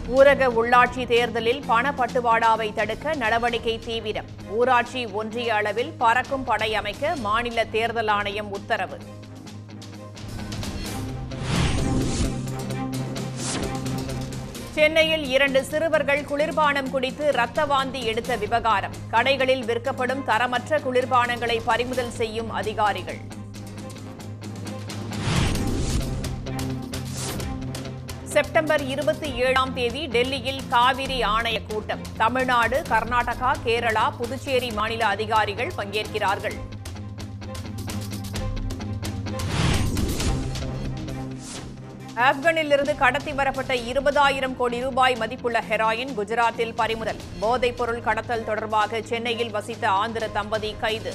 ஊரக உள்ளாட்சி தேர்தலில் பணப்பட்டுவாடாவை தடுக்க நடவடிக்கை தீவிரம் ஊராட்சி ஒன்றிய அளவில் பறக்கும் படை அமைக்க மாநில தேர்தல் ஆணையம் உத்தரவு சென்னையில் இரண்டு சிறுவர்கள் குளிர்பானம் குடித்து ரத்த வாந்தி எடுத்த விவகாரம் கடைகளில் விற்கப்படும் தரமற்ற குளிர்பானங்களை பறிமுதல் செய்யும் அதிகாரிகள் செப்டம்பர் இருபத்தி ஏழாம் தேதி டெல்லியில் காவிரி ஆணைய கூட்டம் தமிழ்நாடு கர்நாடகா கேரளா புதுச்சேரி மாநில அதிகாரிகள் பங்கேற்கிறார்கள் ஆப்கானிலிருந்து கடத்தி வரப்பட்ட இருபதாயிரம் கோடி ரூபாய் மதிப்புள்ள ஹெராயின் குஜராத்தில் பறிமுதல் போதைப் பொருள் கடத்தல் தொடர்பாக சென்னையில் வசித்த ஆந்திர தம்பதி கைது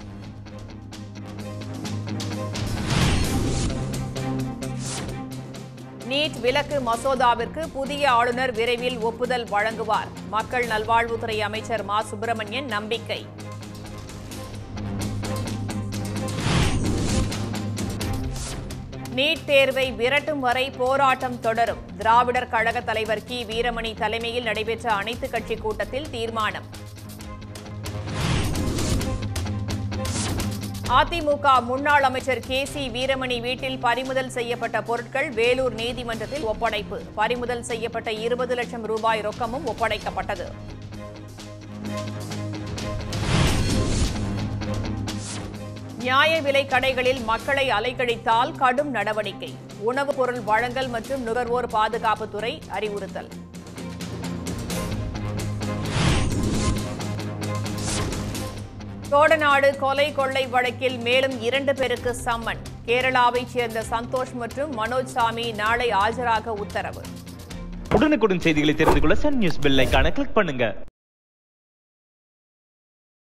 நீட் விலக்கு மசோதாவிற்கு புதிய ஆளுநர் விரைவில் ஒப்புதல் வழங்குவார் மக்கள் நல்வாழ்வுத்துறை அமைச்சர் மா சுப்பிரமணியன் நம்பிக்கை நீட் தேர்வை விரட்டும் வரை போராட்டம் தொடரும் திராவிடர் கழக தலைவர் கி வீரமணி தலைமையில் நடைபெற்ற அனைத்துக் கட்சி கூட்டத்தில் தீர்மானம் அதிமுக முன்னாள் அமைச்சர் கே சி வீரமணி வீட்டில் பறிமுதல் செய்யப்பட்ட பொருட்கள் வேலூர் நீதிமன்றத்தில் ஒப்படைப்பு பறிமுதல் செய்யப்பட்ட இருபது லட்சம் ரூபாய் ரொக்கமும் ஒப்படைக்கப்பட்டது நியாய விலை கடைகளில் மக்களை அலைக்கழித்தால் கடும் நடவடிக்கை உணவுப் பொருள் வழங்கல் மற்றும் நுகர்வோர் பாதுகாப்புத்துறை அறிவுறுத்தல் கோடநாடு கொலை கொள்ளை வழக்கில் மேலும் இரண்டு பேருக்கு சம்மன் கேரளாவைச் சேர்ந்த சந்தோஷ் மற்றும் மனோஜ் சாமி நாளை ஆஜராக உத்தரவு உடனுக்குடன் செய்திகளை தெரிந்து கொள்ள சன் நியூஸ் பெல் ஐகானை கிளிக் பண்ணுங்க